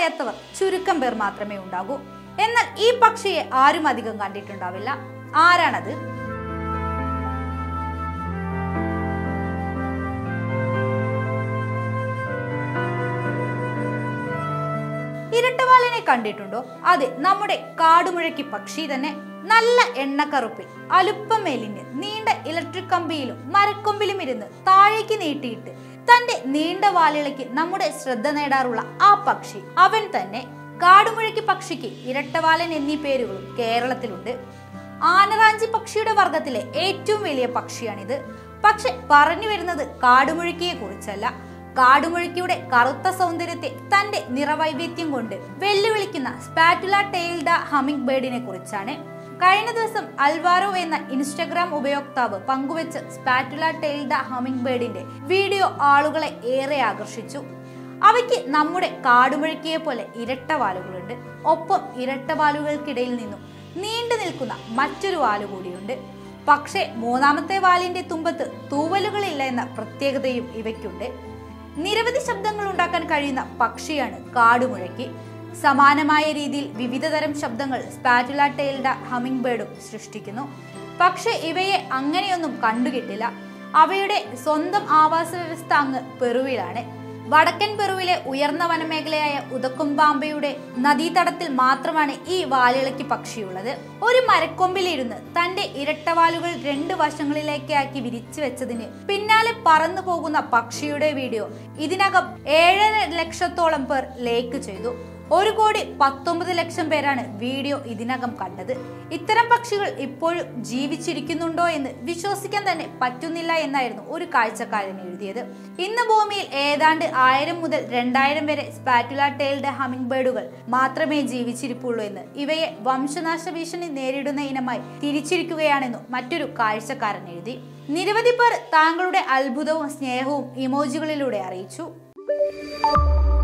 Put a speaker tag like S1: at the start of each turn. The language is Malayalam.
S1: അറിയാത്തവർ ചുരുക്കം പേർ മാത്രമേ ഉണ്ടാകൂ എന്നാൽ ഈ പക്ഷിയെ ആരും അധികം കണ്ടിട്ടുണ്ടാവില്ല ആരാണത് ഇരട്ടവാലിനെ കണ്ടിട്ടുണ്ടോ അതെ നമ്മുടെ കാടുമുഴക്കി പക്ഷി തന്നെ നല്ല എണ്ണക്കറുപ്പിൽ അലുപ്പം മേലിന് നീണ്ട ഇലക്ട്രിക് കമ്പിയിലും മരക്കൊമ്പിലും ഇരുന്ന് താഴേക്ക് നീട്ടിയിട്ട് തന്റെ നീണ്ട വാലിളയ്ക്ക് നമ്മുടെ ശ്രദ്ധ നേടാറുള്ള ആ പക്ഷി അവൻ തന്നെ കാടുമുഴക്കി പക്ഷിക്ക് ഇരട്ടവാലൻ എന്നീ പേരുകളും കേരളത്തിലുണ്ട് ആനറാഞ്ചി പക്ഷിയുടെ വർഗത്തിലെ ഏറ്റവും വലിയ പക്ഷിയാണിത് പക്ഷെ പറഞ്ഞു വരുന്നത് കാടുമുഴക്കിയെ കുറിച്ചല്ല കാടുമുഴക്കിയുടെ കറുത്ത സൗന്ദര്യത്തെ തന്റെ നിറവൈവിധ്യം കൊണ്ട് വെല്ലുവിളിക്കുന്ന സ്പാറ്റുല ടെയിൽഡ ഹമിംഗ് ബേർഡിനെ കുറിച്ചാണ് കഴിഞ്ഞ ദിവസം അൽവാരോ എന്ന ഇൻസ്റ്റഗ്രാം ഉപയോക്താവ് പങ്കുവെച്ച സ്പാറ്റുല ടെയിൽഡ ഹമിംഗ് ബേർഡിന്റെ വീഡിയോ ആളുകളെ ഏറെ ആകർഷിച്ചു അവയ്ക്ക് നമ്മുടെ കാടുമുഴക്കിയെ പോലെ ഇരട്ട വാലുകളുണ്ട് ഒപ്പം ഇരട്ട വാലുകൾക്കിടയിൽ നിന്നും നീണ്ടു നിൽക്കുന്ന മറ്റൊരു വാല് കൂടിയുണ്ട് പക്ഷേ മൂന്നാമത്തെ വാലിന്റെ തുമ്പത്ത് തൂവലുകളില്ല എന്ന പ്രത്യേകതയും ഇവയ്ക്കുണ്ട് നിരവധി ശബ്ദങ്ങൾ ഉണ്ടാക്കാൻ കഴിയുന്ന പക്ഷിയാണ് കാടുമുഴക്കി സമാനമായ രീതിയിൽ വിവിധതരം ശബ്ദങ്ങൾ സ്പാറ്റുല ടെയിൽഡ ഹമിംഗ് ബേർഡും സൃഷ്ടിക്കുന്നു പക്ഷെ ഇവയെ അങ്ങനെയൊന്നും കണ്ടുകിട്ടില്ല അവയുടെ സ്വന്തം ആവാസ വ്യവസ്ഥ അങ്ങ് പെറുവിലാണ് വടക്കൻ പെറുവിലെ ഉയർന്ന വനമേഖലയായ ഉദക്കുംപാമ്പയുടെ നദീതടത്തിൽ മാത്രമാണ് ഈ വാലിളക്കി പക്ഷിയുള്ളത് ഒരു മരക്കൊമ്പിലിരുന്ന് തന്റെ ഇരട്ടവാലുകൾ രണ്ട് വശങ്ങളിലേക്കാക്കി വിരിച്ചു വെച്ചതിന് പിന്നാലെ പറന്നു പോകുന്ന പക്ഷിയുടെ വീഡിയോ ഇതിനകം ഏഴര ലക്ഷത്തോളം പേർ ലേക്ക് ചെയ്തു ഒരു കോടി പത്തൊമ്പത് ലക്ഷം പേരാണ് വീഡിയോ ഇതിനകം കണ്ടത് ഇത്തരം പക്ഷികൾ ഇപ്പോഴും ജീവിച്ചിരിക്കുന്നുണ്ടോ എന്ന് വിശ്വസിക്കാൻ തന്നെ പറ്റുന്നില്ല എന്നായിരുന്നു ഒരു കാഴ്ചക്കാരൻ എഴുതിയത് ഇന്ന് ഭൂമിയിൽ ഏതാണ്ട് ആയിരം മുതൽ രണ്ടായിരം വരെ സ്പാറ്റുല ടെയിൽഡ് ഹമിംഗ് ബേർഡുകൾ മാത്രമേ ജീവിച്ചിരിപ്പുള്ളൂ എന്ന് ഇവയെ വംശനാശ ഭീഷണി നേരിടുന്ന ഇനമായി തിരിച്ചിരിക്കുകയാണെന്നും മറ്റൊരു കാഴ്ചക്കാരൻ എഴുതി നിരവധി പേർ താങ്കളുടെ അത്ഭുതവും സ്നേഹവും ഇമോജികളിലൂടെ അറിയിച്ചു